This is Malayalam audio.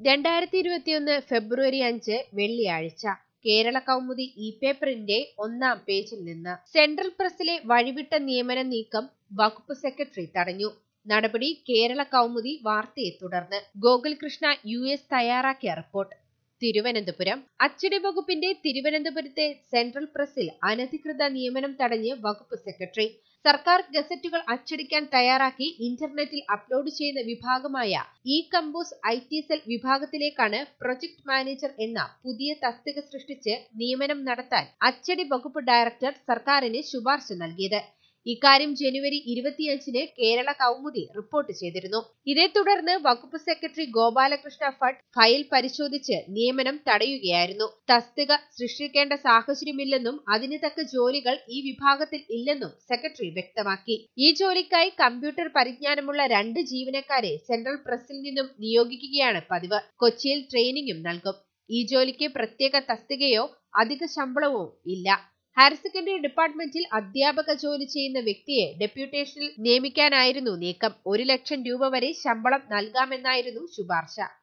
രണ്ടായിരത്തി ഇരുപത്തിയൊന്ന് ഫെബ്രുവരി അഞ്ച് വെള്ളിയാഴ്ച കേരള കൗമുദി ഇ പേപ്പറിന്റെ ഒന്നാം പേജിൽ നിന്ന് സെൻട്രൽ പ്രസിലെ വഴിവിട്ട നിയമന നീക്കം വകുപ്പ് സെക്രട്ടറി തടഞ്ഞു നടപടി കേരള കൗമുദി വാർത്തയെ തുടർന്ന് ഗോകുൽ കൃഷ്ണ യു എസ് തയ്യാറാക്കിയ റിപ്പോർട്ട് തിരുവനന്തപുരം അച്ചടി വകുപ്പിന്റെ തിരുവനന്തപുരത്തെ സെൻട്രൽ പ്രസിൽ അനധികൃത നിയമനം തടഞ്ഞ് വകുപ്പ് സെക്രട്ടറി സർക്കാർ ഗസറ്റുകൾ അച്ചടിക്കാൻ തയ്യാറാക്കി ഇന്റർനെറ്റിൽ അപ്ലോഡ് ചെയ്യുന്ന വിഭാഗമായ E compose I T cell വിഭാഗത്തിലേക്കാണ് പ്രൊജക്ട് മാനേജർ എന്ന പുതിയ തസ്തിക സൃഷ്ടിച്ച് നിയമനം നടത്താൻ അച്ചടി വകുപ്പ് ഡയറക്ടർ സർക്കാരിന് ശുപാർശ നൽകിയത് ഇക്കാര്യം ജനുവരി ഇരുപത്തിയഞ്ചിന് കേരള കൗമുദി റിപ്പോർട്ട് ചെയ്തിരുന്നു ഇതേ തുടർന്ന് വകുപ്പ് സെക്രട്ടറി ഗോപാലകൃഷ്ണ ഭട്ട് ഫയൽ പരിശോധിച്ച് നിയമനം തടയുകയായിരുന്നു തസ്തിക സൃഷ്ടിക്കേണ്ട സാഹചര്യമില്ലെന്നും അതിന് തക്ക ജോലികൾ ഈ വിഭാഗത്തിൽ ഇല്ലെന്നും സെക്രട്ടറി വ്യക്തമാക്കി ഈ ജോലിക്കായി കമ്പ്യൂട്ടർ പരിജ്ഞാനമുള്ള രണ്ട് ജീവനക്കാരെ സെൻട്രൽ പ്രസിൽ നിന്നും നിയോഗിക്കുകയാണ് പതിവ് കൊച്ചിയിൽ ട്രെയിനിങ്ങും നൽകും ഈ ജോലിക്ക് പ്രത്യേക തസ്തികയോ അധിക ശമ്പളവും ഇല്ല ഹയർ സെക്കൻഡറി ഡിപ്പാർട്ട്മെന്റിൽ അധ്യാപക ജോലി ചെയ്യുന്ന വ്യക്തിയെ ഡെപ്യൂട്ടേഷനിൽ നിയമിക്കാനായിരുന്നു നീക്കം ഒരു ലക്ഷം രൂപ വരെ ശമ്പളം നൽകാമെന്നായിരുന്നു ശുപാർശ